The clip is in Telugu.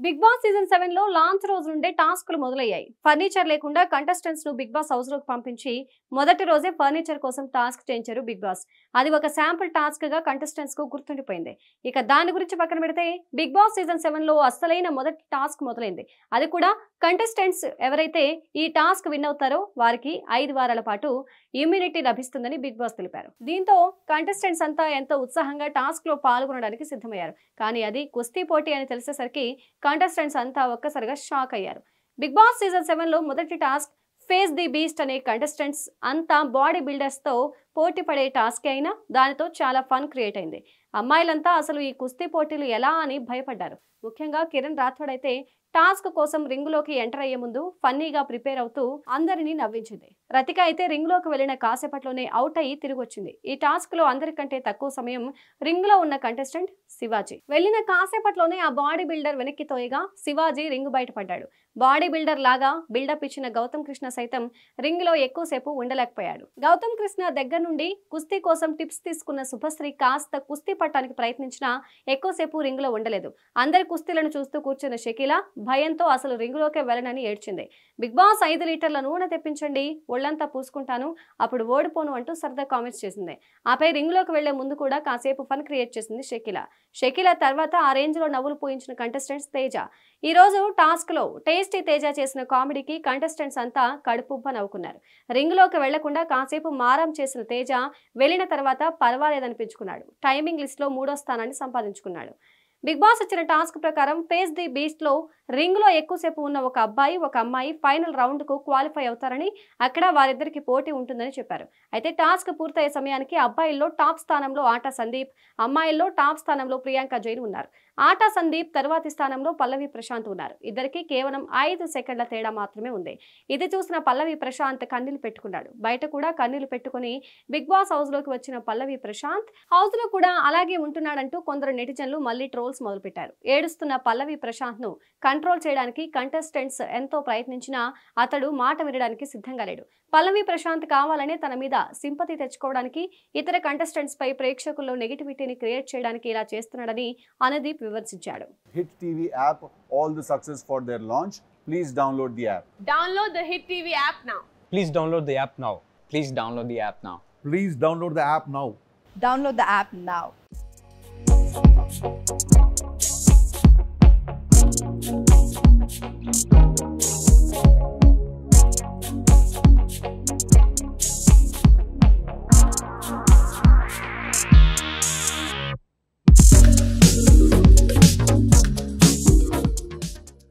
బిగ్ బాస్ సీజన్ సెవెన్ లో లాంచ్ రోజు నుండే టాస్క్లు మొదలయ్యాయి ఫర్నిచర్ లేకుండా కంటెస్టెంట్స్ ను బిగ్ బాస్ హౌస్ లోకి పంపించి మొదటి రోజే ఫర్నిచర్ కోసం టాస్క్ చేయించారు బిగ్ బాస్ అది ఒక శాంపుల్ టాస్క్ గా కంటెస్టెంట్స్ కు గుర్తుండిపోయింది ఇక దాని గురించి పక్కన పెడితే బిగ్ బాస్ సీజన్ సెవెన్ లో అస్సలైన మొదటి టాస్క్ మొదలైంది అది కూడా కంటెస్టెంట్స్ ఎవరైతే ఈ టాస్క్ విన్ అవుతారో వారికి ఐదు వారాల పాటు ఇమ్యూనిటీ లభిస్తుందని బిగ్ బాస్ తెలిపారు దీంతో కంటెస్టెంట్స్ అంతా ఎంతో ఉత్సాహంగా టాస్క్ లో పాల్గొనడానికి సిద్ధమయ్యారు కానీ అది కుస్తీ పోటీ అని తెలిసేసరికి కంటెస్టెంట్స్ అంతా ఒక్కసారిగా షాక్ అయ్యారు బిగ్ బాస్ సీజన్ సెవెన్ లో మొదటి టాస్క్ ఫేస్ ది బీస్ట్ అనే కంటెస్టెంట్స్ అంతా బాడీ బిల్డర్స్ తో పోటీ పడే టాస్క్ అయినా దానితో చాలా ఫన్ క్రియేట్ అయింది అమ్మాయిలంతా అసలు ఈ కుస్తీ పోటీలు ఎలా అని భయపడ్డారు ముఖ్యంగా కిరణ్ రాథోడ్ అయితే టాస్క్ కోసం రింగులోకి ఎంటర్ అయ్యే ముందు ఫన్నీగా ప్రిపేర్ అవుతూ అందరినీ నవ్వించింది రతిక అయితే రింగులోకి వెళ్లిన కాసేపట్లోనే అవుట్ అయ్యి తిరిగి వచ్చింది ఈ టాస్క్ లో అందరికంటే తక్కువ సమయం రింగ్ లో ఉన్న కంటెస్టెంట్ శివాజీ వెళ్లిన కాసేపట్లోనే ఆ బాడీ బిల్డర్ వెనక్కి తోయగా శివాజీ రింగ్ బయటపడ్డాడు బాడీ బిల్డర్ లాగా బిల్డప్ ఇచ్చిన గౌతమ్ కృష్ణ సైతం రింగ్ లో ఎక్కువసేపు ఉండలేకపోయాడు గౌతమ్ కృష్ణ దగ్గర నుండి కుస్తీ కోసం టిప్స్ తీసుకున్న శుభశ్రీ కాస్త కుస్తీ పట్టడానికి ప్రయత్నించినా ఎక్కువసేపు రింగ్ లో ఉండలేదు అందరి కుస్తీలను చూస్తూ కూర్చున్న షకీల భయంతో అసలు రింగులోకే వెళ్ళనని ఏడ్చింది బిగ్ బాస్ ఐదు లీటర్ల నూనె తెప్పించండి ఒళ్ళంతా పూసుకుంటాను అప్పుడు ఓడిపోను అంటూ సరదా కామెంట్స్ చేసింది ఆపై రింగులోకి వెళ్లే ముందు కూడా కాసేపు ఫన్ క్రియేట్ చేసింది షకీల షకీల తర్వాత ఆ రేంజ్ లో నవ్వులు పోయించిన కంటెస్టెంట్స్ తేజ ఈ రోజు టాస్క్ లో టేస్టీ తేజ చేసిన కామెడీకి కంటెస్టెంట్స్ అంతా కడుపుబ్బ నవ్వుకున్నారు రింగులోకి వెళ్లకుండా కాసేపు మారం చేసిన తేజ వెళ్లిన తర్వాత పర్వాలేదనిపించుకున్నాడు టైమింగ్ లిస్ట్ లో మూడో స్థానాన్ని సంపాదించుకున్నాడు బిగ్ బాస్ ఇచ్చిన టాస్క్ ప్రకారం ఫేస్ ది బీస్ట్ లో రింగ్ లో ఎక్కువసేపు ఉన్న ఒక అబ్బాయి ఒక అమ్మాయి ఫైనల్ రౌండ్ కు క్వాలిఫై అవుతారని అక్కడ వారిద్దరికి పోటీ ఉంటుందని చెప్పారు అయితే టాస్క్ పూర్తయ్యే సమయానికి అబ్బాయిల్లో టాప్ స్థానంలో ఆటా సందీప్ అమ్మాయిల్లో టాప్ స్థానంలో ప్రియాంక జైన్ ఉన్నారు ఆటా సందీప్ తర్వాతి స్థానంలో పల్లవి ప్రశాంత్ ఉన్నారు ఇద్దరికి కేవలం ఐదు సెకండ్ల తేడా మాత్రమే ఉంది ఇది చూసిన పల్లవి ప్రశాంత్ కన్నీళ్లు పెట్టుకున్నాడు బయట కూడా కన్నీళ్లు పెట్టుకుని బిగ్ బాస్ హౌస్ లోకి వచ్చిన పల్లవి ప్రశాంత్ హౌస్ లో కూడా అలాగే ఉంటున్నాడంటూ కొందరు నెటిజన్లు మళ్ళీ ట్రోల్స్ మొదలుపెట్టారు ఏడుస్తున్న పల్లవి ప్రశాంత్ ను కంట్రోల్ చేయడానికి కంటెస్టెంట్స్ ఎంతో ప్రయత్నించినా అతడు మాట వినడానికి సిద్ధంగా లేడు పల్లవి ప్రశాంత్ కావాలనే తన మీద సింపతి తెచ్చుకోవడానికి ఇతర కంటెస్టెంట్స్ పై ప్రేక్షకుల్లో నెగిటివిటీని క్రియేట్ చేయడానికి ఇలా చేస్తున్నాడని Anudeep విమర్శించాడు Hit TV app all the success for their launch. Please download the app. Download the Hit TV app now. Please download the app now. Please download the app now. Please download the app now. Download the app now.